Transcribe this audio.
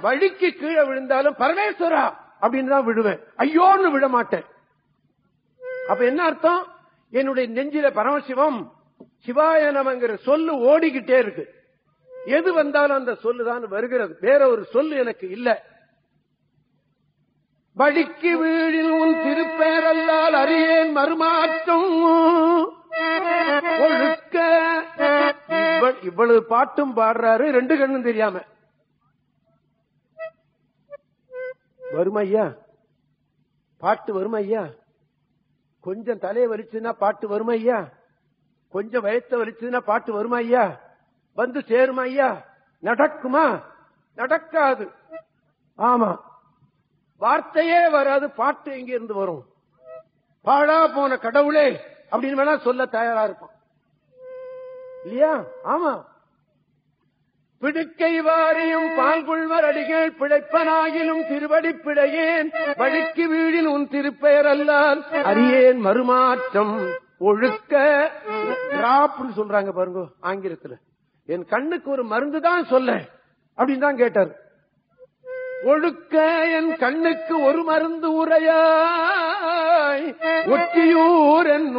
வழிக்கு கீழே விழுந்தாலும் பரமேஸ்வரா அப்படின்னு தான் விழுவேன் ஐயோன்னு விழ மாட்டேன் அப்ப என்ன அர்த்தம் என்னுடைய நெஞ்சில பரமசிவம் சிவாய நமங்கிற சொல்லு ஓடிக்கிட்டே இருக்கு எது வந்தாலும் அந்த சொல்லுதான் வருகிறது வேற ஒரு சொல்லு எனக்கு இல்ல வழிக்கு வீழில் உன் திருப்பேரல்லால் அறியேன் மறுமாற்றம் ஒழுக்க இவ்வ- இவ்வளவு பாட்டும் பாடுறாரு ரெண்டு கண்ணும் தெரியாம வருமையா பாட்டு வருமையா கொஞ்சம் தலையை வலிச்சுன்னா பாட்டு வருமா ஐயா கொஞ்சம் வயத்த வலிச்சுன்னா பாட்டு வருமா ஐயா வந்து சேருமா ஐயா நடக்குமா நடக்காது ஆமா வார்த்தையே வராது பாட்டு எங்க இருந்து வரும் பாழா போன கடவுளே அப்படின்னு வேணா சொல்ல தயாரா இருப்பான் இல்லையா ஆமா பிடுக்கை வாரியும் பால் கொள்வர் அடிகள் பிழைப்பனாகிலும் திருவடி பிழையேன் வழிக்கு வீழில் உன் திருப்பெயர் அல்லால் அறியேன் மறுமாற்றம் ஒழுக்க டிராப்னு சொல்றாங்க பாருங்க ஆங்கிலத்துல என் கண்ணுக்கு ஒரு மருந்து தான் சொல்ல அப்படின்னு தான் கேட்டார் ஒழுக்க என் கண்ணுக்கு ஒரு மருந்து உரையாய் ஒற்றியூர் என்